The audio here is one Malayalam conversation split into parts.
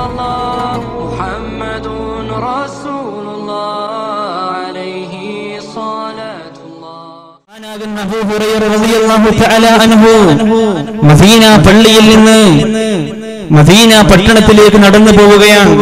الله محمد رسول الله عليه صلاة الله മഹാനാകുന്ന അബൂ ഹുറൈറ റളിയല്ലാഹു തആല അൻഹു മദീന പള്ളിയിൽ നിന്ന് മദീന പട്ടണത്തിലേക്ക് നടന്നു പോവുകയാണ്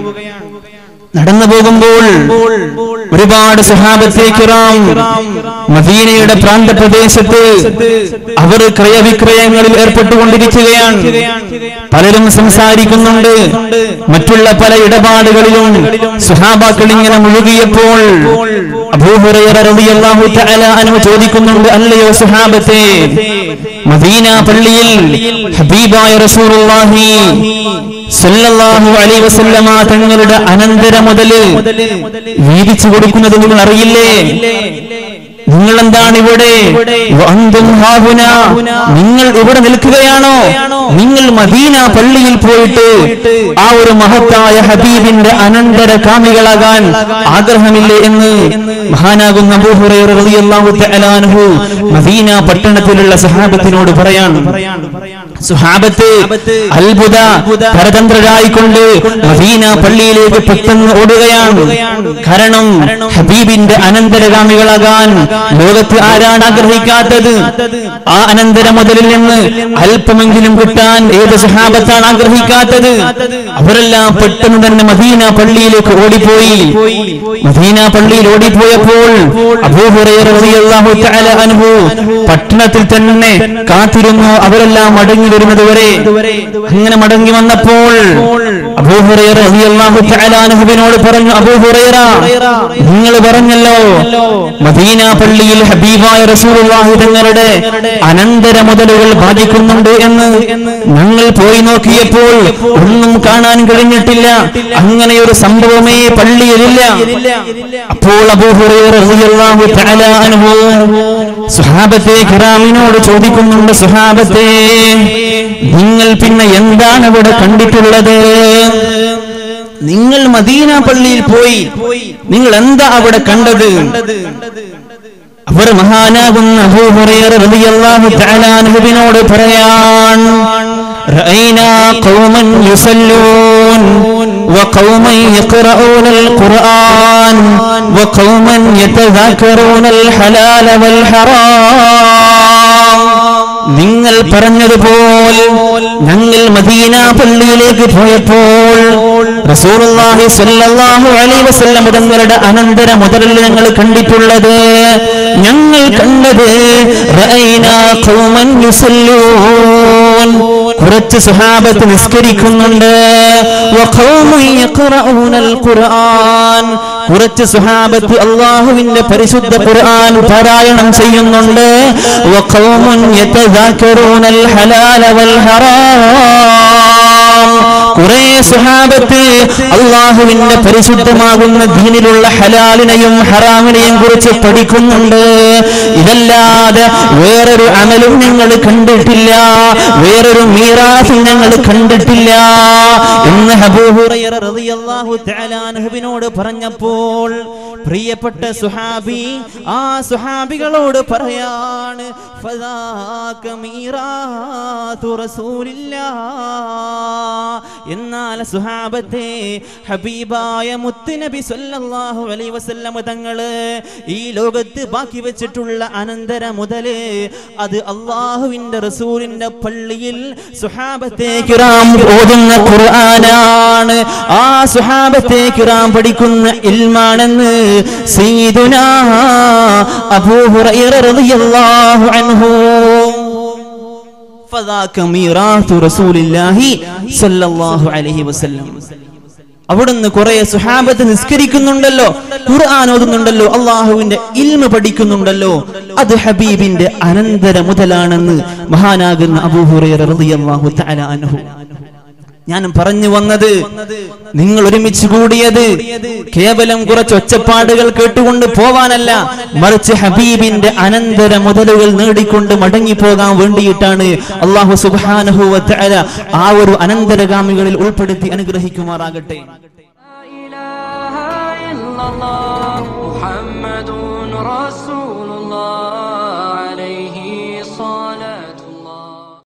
നടന്നു പോകുമ്പോൾ ഒരുപാട് സഹാബത്തെ കിറാം മദീനയുടെ പ്രാന്തപ്രദേശത്ത് അവർ ക്രയവിക്രയങ്ങളിൽ ഏർപ്പെട്ടുകൊണ്ടിരിക്കുകയാണ് പലരും സംസാരിക്കുന്നുണ്ട് മറ്റുള്ള പല ഇടപാടുകളിലും സുഹാബാക്കൾ ഇങ്ങനെ മുഴുകിയപ്പോൾ അബൂഹുറൈറ റളിയല്ലാഹു തആല അൻഹു ചോദിക്കുന്നുണ്ട് അല്ലയോ സുഹാബത്തെ മദീന പള്ളിയിൽ ഹബീബായ റസൂലുള്ളാഹി സല്ലല്ലാഹു അലൈഹി വസല്ലമ തങ്ങളുടെ അനന്തര മുതല് വീതിച്ചു കൊടുക്കുന്നത് നിങ്ങൾ അറിയില്ലേ നിങ്ങൾ എന്താണ് ഇവിടെ വഅന്തും ഹാഹുന. നിങ്ങൾ ഇവിടെ നിൽക്കുകയാണോ നിങ്ങൾ മദീന പള്ളിയിൽ പോയിട്ട് ആ ഒരു മഹത്തായ ഹബീബിന്റെ അനന്തര കാമികളാകാൻ ആഗ്രഹമില്ലേ എന്ന് മഹാനാകുന്ന അബൂ ഹുറൈറ റളിയല്ലാഹു തആല അൻഹു മദീന പട്ടണത്തിലുള്ള സഹാബത്തിനോട് പറയാണ് സുഹാബത്ത് അത്ഭുത പരതന്ത്രരായിക്കൊണ്ട് മദീന പള്ളിയിലേക്ക് പെട്ടെന്ന് ഓടുകയാണ് കാരണം ഹബീബിന്റെ അനന്തരഗാമികളാകാൻ ലോകത്ത് ആരാണ് ആഗ്രഹിക്കാത്തത് ആ അനന്തര മുതലിൽ നിന്ന് അല്പമെങ്കിലും കിട്ടാൻ ഏത് സഹാബത്താണ് ആഗ്രഹിക്കാത്തത് അവരെല്ലാം പെട്ടെന്ന് തന്നെ മദീന പള്ളിയിലേക്ക് ഓടിപ്പോയി മദീന പള്ളിയിൽ ഓടിപ്പോയപ്പോൾ അബൂ ഹുറൈറ റളിയല്ലാഹു തആല അൻഹു പട്ടണത്തിൽ തന്നെ കാത്തിരുന്നു അവരെല്ലാം മടങ്ങി വരുന്നത് വരെ അങ്ങനെ മടങ്ങി വന്നപ്പോൾ അബൂ ഹുറൈറ റളിയല്ലാഹു തആല അൻഹുവിനോട് പറഞ്ഞു അബൂ ഹുറൈറ നിങ്ങൾ പറഞ്ഞല്ലോ മദീന പള്ളിയിൽ ഹബീബായ റസൂലുള്ളാഹി തങ്ങളുടെ അനന്തര മുതലുകൾ ബാധിക്കുന്നുണ്ട് എന്ന് ഞങ്ങൾ പോയി നോക്കിയപ്പോൾ ഒന്നും കാണാൻ കഴിഞ്ഞിട്ടില്ല അങ്ങനെ ഒരു സംഭവമേ പള്ളിയിലില്ല അപ്പോൾ അബൂ ഹുറൈറ റളിയല്ലാഹു തആല അൻഹു സുഹാബത്തെ കിറാമിനോട് ചോദിക്കുന്നുണ്ട് സുഹാബത്തെ നിങ്ങൾ പിന്നെ എന്താണ് അവിടെ കണ്ടിട്ടുള്ളത് നിങ്ങൾ മദീന പള്ളിയിൽ പോയി നിങ്ങൾ എന്താ അവിടെ കണ്ടത് അവർ മഹാനാകുന്ന അബൂ ഹുറൈറ റളിയല്ലാഹു തആല അൻഹുവിനോട് പറയാൻ റഅയ്നാ ഖൗമൻ യുസല്ലൂൻ وقوما يقرؤون القرآن وقوما يتذاكرون الحلال والحرام നിങ്ങൾ പറഞ്ഞതുപോലെ ഞങ്ങൾ മദീന പള്ളിയിലേക്ക് പോയപ്പോൾ റസൂലുള്ളാഹി സ്വല്ലല്ലാഹു അലൈഹി വസല്ലം തങ്ങളുടെ അനന്തര മുതലിൽ ഞങ്ങൾ കണ്ടിട്ടുള്ളത് ഞങ്ങൾ കണ്ടത് റഅയ്നാ ഖൗമൻ യുസല്ലൂൻ കുറച്ച് സഹാബത്ത് നിസ്കരിക്കുന്നുണ്ട് വഖൗമൻ യഖറഊനൽ ഖുർആൻ കുറച്ച് സഹാബത്ത് അള്ളാഹുവിന്റെ പരിശുദ്ധ ഖുർആൻ പാരായണം ചെയ്യുന്നുണ്ട് വഖൗമുൻ യതദാക്കറൂനൽ ഹലാല വൽ ഹറാം കുറേ സഹാബത്ത് അള്ളാഹുവിന്റെ പരിശുദ്ധമാകുന്ന ദീനിലുള്ള ഹലാലിനെയും ഹറാമിനെയും കുറിച്ച് പഠിക്കുന്നുണ്ട് ഇതല്ലാതെ വേറൊരു അമലും നിങ്ങൾ കണ്ടിട്ടില്ല വേറൊരു മീറാസും ഞങ്ങൾ കണ്ടിട്ടില്ല എന്ന് അബൂ ഹുറൈറ റളിയല്ലാഹു തആല അൻഹുവിനോട് പറഞ്ഞപ്പോൾ പ്രിയപ്പെട്ട സുഹാബി ആ സുഹാബികളോട് പറയാണ് ഫദാക മീറാത്തു റസൂലില്ലാ എന്നാൽ സുഹാബത്തെ ഹബീബായ മുത്തുനബി സല്ലല്ലാഹു അലൈഹി വസല്ലം തങ്ങള് ഈ ലോകത്ത് ബാക്കി വെച്ചിട്ടുള്ള അനന്തര മുതല് അത് അള്ളാഹുവിന്റെ റസൂലിന്റെ പള്ളിയിൽ സുഹാബത്തെ കിറാം ഓതുന്ന ഖുർആനാണ് ആ സുഹാബത്തെ കിറാം പഠിക്കുന്ന ഇൽമാണെന്ന് സയ്യിദുനാ അബൂ ഹുറൈറ റളിയല്ലാഹു അൻഹു فذاك ميراث رسول الله صلى الله عليه وسلم അവിടുന്ന് കുറെ സുഹാബത്ത് നിസ്കരിക്കുന്നുണ്ടല്ലോ ഖുർആൻ ഓതുന്നുണ്ടല്ലോ അള്ളാഹുവിന്റെ ഇൽമ പഠിക്കുന്നുണ്ടല്ലോ അത് ഹബീബിന്റെ അനന്തര മുതലാണെന്ന് മഹാനാകുന്ന അബൂഹുറൈറ റളിയല്ലാഹു തആല അൻഹു ഞാൻ പറഞ്ഞു വന്നത് നിങ്ങൾ ഒരുമിച്ച് കൂടിയത് കേവലം കുറച്ച് ഒച്ചപ്പാടുകൾ കേട്ടുകൊണ്ട് പോവാനല്ല മറിച്ച് ഹബീബിന്റെ അനന്തര മുതലുകൾ നേടിക്കൊണ്ട് മടങ്ങി പോകാൻ വേണ്ടിയിട്ടാണ് അള്ളാഹു സുബാനഹുവ ആ ഒരു അനന്തരഗാമികളിൽ ഉൾപ്പെടുത്തി അനുഗ്രഹിക്കുമാറാകട്ടെ